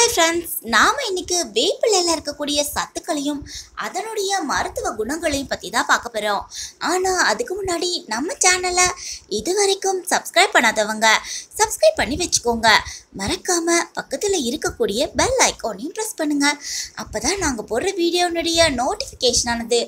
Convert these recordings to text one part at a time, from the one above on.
hi friends நாம் இன்னைக்கு வேப்பிலையில் இருக்கக்கூடிய சத்துக்களையும் அதனுடைய மருத்துவ குணங்களையும் பற்றி தான் பார்க்க போகிறோம் ஆனால் அதுக்கு முன்னாடி நம்ம சேனலை இது வரைக்கும் சப்ஸ்கிரைப் பண்ணாதவங்க சப்ஸ்கிரைப் பண்ணி வச்சுக்கோங்க மறக்காமல் பக்கத்தில் இருக்கக்கூடிய பெல் ஐக்கானையும் ப்ரெஸ் பண்ணுங்கள் அப்போ தான் நாங்கள் போடுற வீடியோனுடைய நோட்டிஃபிகேஷன் ஆனது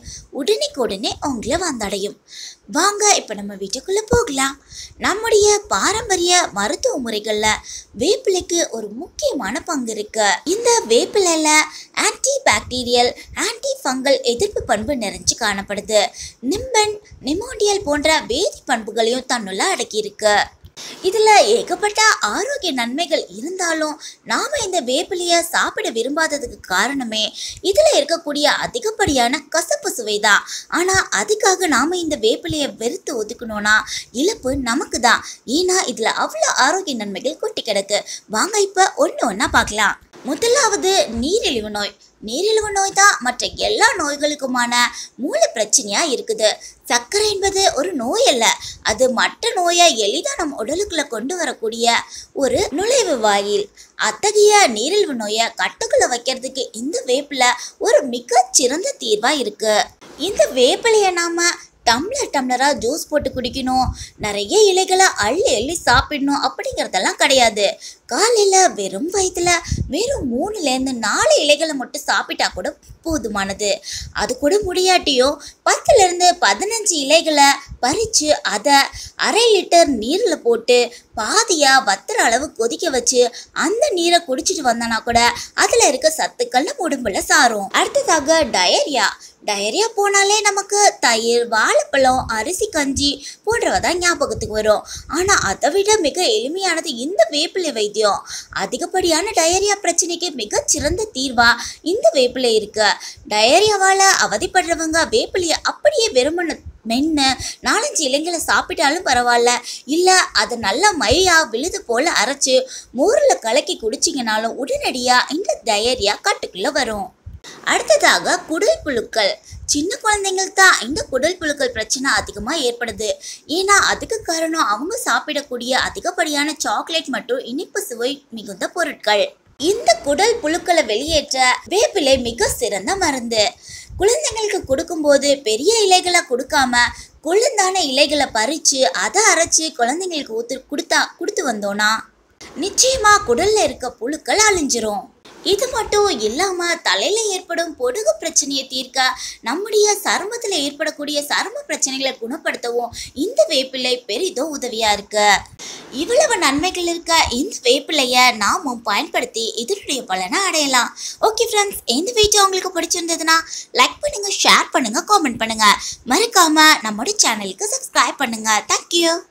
உடனே உங்களை வந்தடையும் வாங்க இப்போ நம்ம வீட்டுக்குள்ளே போகலாம் நம்முடைய பாரம்பரிய மருத்துவ முறைகளில் வேப்பிலைக்கு ஒரு முக்கியமான பங்கு இருக்கு இந்த வேப்பிலையில ஆன்டி பாக்டீரியல் ஆன்டி ஃபங்கல் எதிர்ப்பு பண்பு நிறைஞ்சு காணப்படுது நிம்பன் நிமோடியல் போன்ற வேதி பண்புகளையும் தன்னுள்ள அடக்கியிருக்கு இதுல ஏகப்பட்ட ஆரோக்கிய நன்மைகள் இருந்தாலும் நாம இந்த வேப்பிலைய சாப்பிட விரும்பாததுக்கு காரணமே இதுல இருக்கக்கூடிய அதிகப்படியான கசப்பு சுவைதான் ஆனா அதுக்காக நாம இந்த வேப்பிலைய வெறுத்து ஒதுக்கணும்னா இழப்பு நமக்கு தான் ஏன்னா இதுல அவ்வளோ ஆரோக்கிய நன்மைகள் கொட்டி கிடக்கு வாங்க இப்ப ஒன்று ஒன்றா பார்க்கலாம் முதலாவது நீரிழிவு நோய் நீரிழிவு நோய் தான் மற்ற எல்லா நோய்களுக்குமான மூல பிரச்சனையா இருக்குது சர்க்கரை என்பது ஒரு நோய் அல்ல அது மற்ற நோயை எளிதாக நம் உடலுக்குள்ள கொண்டு வரக்கூடிய ஒரு நுழைவு வாயில் அத்தகைய நீரிழிவு நோயை கட்டுக்குள்ள வைக்கிறதுக்கு இந்த வேப்பில ஒரு மிக சிறந்த தீர்வா இருக்கு இந்த வேப்பிலையை நாம டம்ளர் டம்ளராக ஜூஸ் போட்டு குடிக்கணும் நிறைய இலைகளை அள்ளி அள்ளி சாப்பிடணும் அப்படிங்கிறதெல்லாம் கிடையாது காலையில் வெறும் வயிற்றுல வெறும் மூணுலேருந்து நாலு இலைகளை மட்டும் சாப்பிட்டா கூட போதுமானது அது கூட முடியாட்டியும் பத்துலேருந்து பதினஞ்சு இலைகளை பறித்து அதை அரை லிட்டர் நீரில் போட்டு பாதியாக வத்துற அளவு கொதிக்க வச்சு அந்த நீரை குடிச்சிட்டு வந்தனா கூட அதில் இருக்க சத்துக்கள் நம்ம உடம்புல சாரும் அடுத்ததாக டயரியா டயரியா போனாலே நமக்கு தயிர் வாழைப்பழம் அரிசி கஞ்சி போன்றவை தான் ஞாபகத்துக்கு வரும் ஆனால் அதை விட மிக எளிமையானது இந்த வேப்பிலை வைத்தியம் அதிகப்படியான டயரியா பிரச்சனைக்கு மிக சிறந்த தீர்வா இந்த வேப்பிலை இருக்கு டயரியாவால் அவதிப்படுறவங்க வேப்பிலையை அப்படியே வெறுமன மென்று நாலஞ்சு இலைங்களை சாப்பிட்டாலும் பரவாயில்ல இல்லை அதை நல்லா மையாக விழுது போல் அரைச்சி மோரில் கலக்கி குடிச்சிங்கனாலும் உடனடியாக இந்த டயரியா கட்டுக்குள்ளே வரும் அடுத்ததாக குடல் புழுக்கள் சின்ன குழந்தைங்களுக்கு தான் இந்த குடல் புழுக்கள் பிரச்சனை அதிகமாக ஏற்படுது ஏன்னா அதுக்கு காரணம் அவங்க சாப்பிடக்கூடிய அதிகப்படியான சாக்லேட் மற்றும் இனிப்பு சுவை மிகுந்த பொருட்கள் இந்த குடல் புழுக்களை வெளியேற்ற வேப்பிலை மிக சிறந்த மருந்து குழந்தைங்களுக்கு கொடுக்கும்போது பெரிய இலைகளை கொடுக்காம குளிர்ந்தான இலைகளை பறித்து அதை அரைச்சி குழந்தைங்களுக்கு ஊத்து கொடுத்தா கொடுத்து வந்தோன்னா நிச்சயமா குடல்ல இருக்க புழுக்கள் அழிஞ்சிரும் இது மட்டும் இல்லாம தலையில ஏற்படும் பொடுகு பிரச்சனையை தீர்க்க நம்முடைய சருமத்துல ஏற்படக்கூடிய சரும பிரச்சனைகளை குணப்படுத்தவும் இந்த வேப்பிலை பெரிதும் உதவியா இருக்கு இவ்வளவு நன்மைகள் இருக்க இந்த வேப்பிலைய நாமும் பயன்படுத்தி இதனுடைய பலனை அடையலாம் ஓகே ஃப்ரெண்ட்ஸ் இந்த வீடியோ உங்களுக்கு பிடிச்சிருந்ததுன்னா லைக் பண்ணுங்க ஷேர் பண்ணுங்க காமெண்ட் பண்ணுங்க மறக்காம நம்மளோட சேனலுக்கு சப்ஸ்கிரைப் பண்ணுங்க தேங்க்யூ